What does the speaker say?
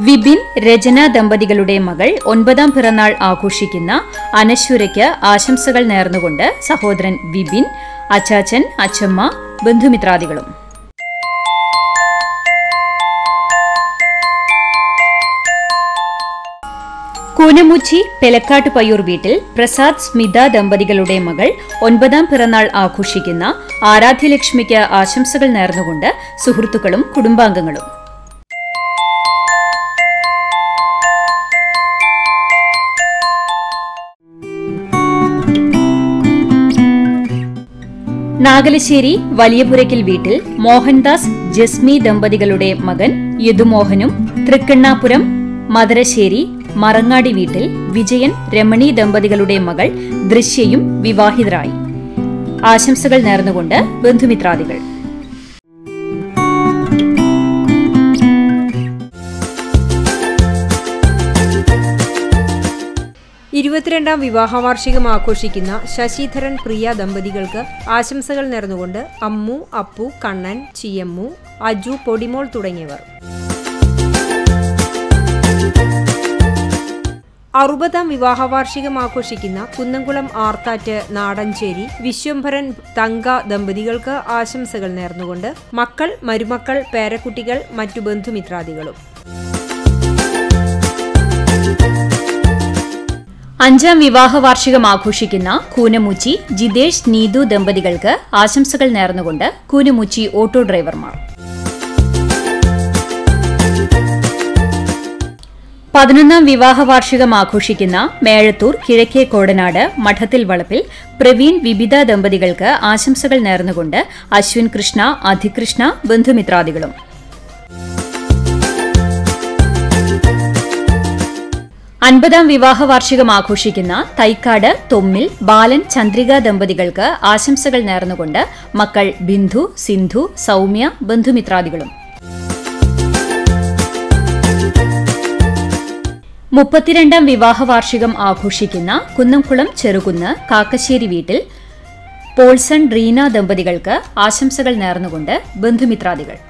വിപിൻ രചന ദമ്പതികളുടെ മകൾ ഒൻപതാം പിറന്നാൾ ആഘോഷിക്കുന്ന അനശ്വരയ്ക്ക് ആശംസകൾ നേർന്നുകൊണ്ട് സഹോദരൻ വിപിൻ അച്ചാച്ചൻ അച്ചമ്മ ബന്ധുമിത്രാദികളും കൂനമുച്ചി പെലക്കാട്ട് പയ്യൂർ വീട്ടിൽ പ്രസാദ് സ്മിത ദമ്പതികളുടെ മകൾ ഒൻപതാം പിറന്നാൾ ആഘോഷിക്കുന്ന ആരാധ്യലക്ഷ്മിക്ക് ആശംസകൾ നേർന്നുകൊണ്ട് സുഹൃത്തുക്കളും കുടുംബാംഗങ്ങളും നാഗലശ്ശേരി വലിയപുരയ്ക്കൽ വീട്ടിൽ മോഹൻദാസ് ജസ്മി ദമ്പതികളുടെ മകൻ യദുമോഹനും തൃക്കണ്ണാപുരം മദരശ്ശേരി മറങ്ങാടി വീട്ടിൽ വിജയൻ രമണി ദമ്പതികളുടെ മകൾ ദൃശ്യയും വിവാഹിതരായി ആശംസകൾ നേർന്നുകൊണ്ട് ബന്ധുമിത്രാദികൾ ഇരുപത്തിരണ്ടാം വിവാഹ വാർഷികം ആഘോഷിക്കുന്ന ശശിധരൻ പ്രിയ ദമ്പതികൾക്ക് ആശംസകൾ നേർന്നുകൊണ്ട് അമ്മു അപ്പു കണ്ണൻ ചിയമ്മു അജു പൊടിമോൾ തുടങ്ങിയവർ അറുപതാം വിവാഹ വാർഷികം ആഘോഷിക്കുന്ന കുന്നംകുളം ആർത്താറ്റ് നാടഞ്ചേരി വിശ്വംഭരൻ തങ്ക ദമ്പതികൾക്ക് ആശംസകൾ നേർന്നുകൊണ്ട് മക്കൾ മരുമക്കൾ പേരക്കുട്ടികൾ മറ്റു ബന്ധുമിത്രാദികളും അഞ്ചാം വിവാഹ വാർഷികം ആഘോഷിക്കുന്ന കൂനമുച്ചി ജിതേഷ് നീതു ദമ്പതികൾക്ക് ആശംസകൾ നേർന്നുകൊണ്ട് കൂനമുച്ചി ഓട്ടോ ഡ്രൈവർമാർ പതിനൊന്നാം വിവാഹ വാർഷികം ആഘോഷിക്കുന്ന മേഴത്തൂർ കിഴക്കേ കോടനാട് മഠത്തിൽ വളപ്പിൽ പ്രവീൺ വിബിത ദമ്പതികൾക്ക് ആശംസകൾ നേർന്നുകൊണ്ട് അശ്വിൻ കൃഷ്ണ അധികൃഷ്ണ ബന്ധുമിത്രാദികളും അൻപതാം വിവാഹ വാർഷികം ആഘോഷിക്കുന്ന തൈക്കാട് തൊമ്മിൽ ബാലൻ ചന്ദ്രിക ദമ്പതികൾക്ക് ആശംസകൾ നേർന്നുകൊണ്ട് മക്കൾ ബിന്ദു സിന്ധു സൗമ്യ ബന്ധുമിത്രാദികളും മുപ്പത്തിരണ്ടാം വിവാഹ വാർഷികം ആഘോഷിക്കുന്ന കുന്നംകുളം ചെറുകുന്ന് കാക്കശ്ശേരി വീട്ടിൽ പോൾസൺ റീന ദമ്പതികൾക്ക് ആശംസകൾ നേർന്നുകൊണ്ട് ബന്ധുമിത്രാദികൾ